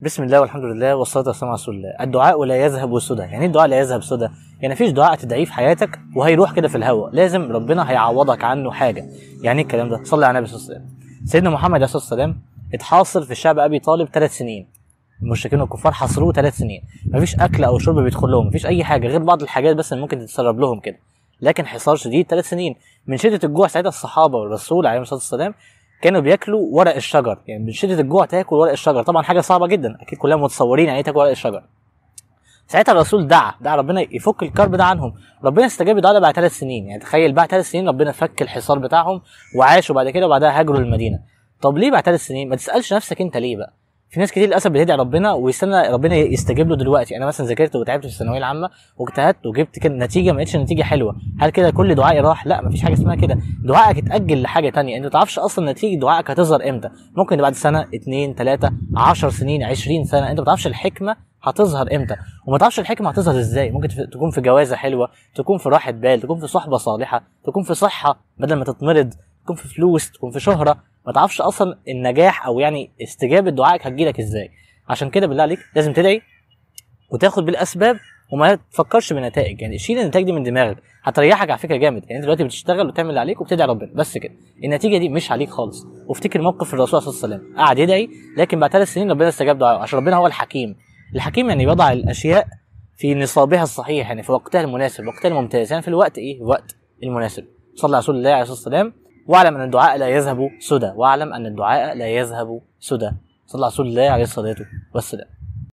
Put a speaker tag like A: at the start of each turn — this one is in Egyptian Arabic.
A: بسم الله والحمد لله والصلاه والسلام على رسول الله الدعاء لا يذهب سدى يعني ايه الدعاء لا يذهب سدى يعني مفيش دعاء تدعيه في حياتك وهيروح كده في الهواء لازم ربنا هيعوضك عنه حاجه يعني ايه الكلام ده صلي على النبي صلى الله عليه وسلم سيدنا محمد عليه الصلاه والسلام اتحاصر في الشعب ابي طالب ثلاث سنين المشركين والكفار حاصروه ثلاث سنين مفيش اكل او شرب بيدخل لهم مفيش اي حاجه غير بعض الحاجات بس اللي ممكن تتسرب لهم كده لكن حصار شديد ثلاث سنين من شده الجوع ساعتها الصحابه والرسول عليه الصلاه والسلام كانوا بياكلوا ورق الشجر يعني من شده الجوع تاكل ورق الشجر طبعا حاجه صعبه جدا اكيد كلنا متصورين يعني ايه تاكل ورق الشجر ساعتها الرسول دعا دعا ربنا يفك الكرب ده عنهم ربنا استجاب الدعاء ده بعد ثلاث سنين يعني تخيل بعد ثلاث سنين ربنا فك الحصار بتاعهم وعاشوا بعد كده وبعدها هاجروا المدينه طب ليه بعد ثلاث سنين ما تسالش نفسك انت ليه بقى في ناس كتير للاسف بتدعي ربنا ويستنى ربنا يستجيب له دلوقتي انا مثلا ذاكرت وتعبت في الثانويه العامه واجتهدت وجبت كده نتيجه ما لقيتش نتيجه حلوه هل كده كل دعائي راح لا مفيش حاجه اسمها كده دعائك اتاجل لحاجه تانية انت ما تعرفش اصلا نتيجه دعائك هتظهر امتى ممكن بعد سنه اتنين تلاته عشر سنين عشرين سنه انت ما تعرفش الحكمه هتظهر امتى وما تعرفش الحكمه هتظهر ازاي ممكن تف- تكون في جوازه حلوه تكون في راحه بال تكون في صحبه صالحه تكون في صحه بدل ما تتمرض تكون في فلوس تكون في شهره ما تعرفش اصلا النجاح او يعني استجابه دعائك هتجيلك ازاي عشان كده بالله عليك لازم تدعي وتاخد بالاسباب وما تفكرش بالنتائج يعني شيل النتائج دي من دماغك هتريحك على فكره جامد يعني انت دلوقتي بتشتغل وتعمل اللي عليك وبتدعي ربنا بس كده النتيجه دي مش عليك خالص وافتكر موقف الرسول صلى الله عليه وسلم قعد يدعي لكن بعد ثلاث سنين ربنا استجاب دعائه عشان ربنا هو الحكيم الحكيم يعني يضع الاشياء في نصابها الصحيح يعني في وقتها المناسب وقتها الممتاز يعني في الوقت ايه الوقت المناسب صلى على رسول الله عليه الصلاه والسلام واعلم ان الدعاء لا يذهب سدى واعلم ان الدعاء لا يذهب سدى صلى على رسول الله عليه الصلاه والسلام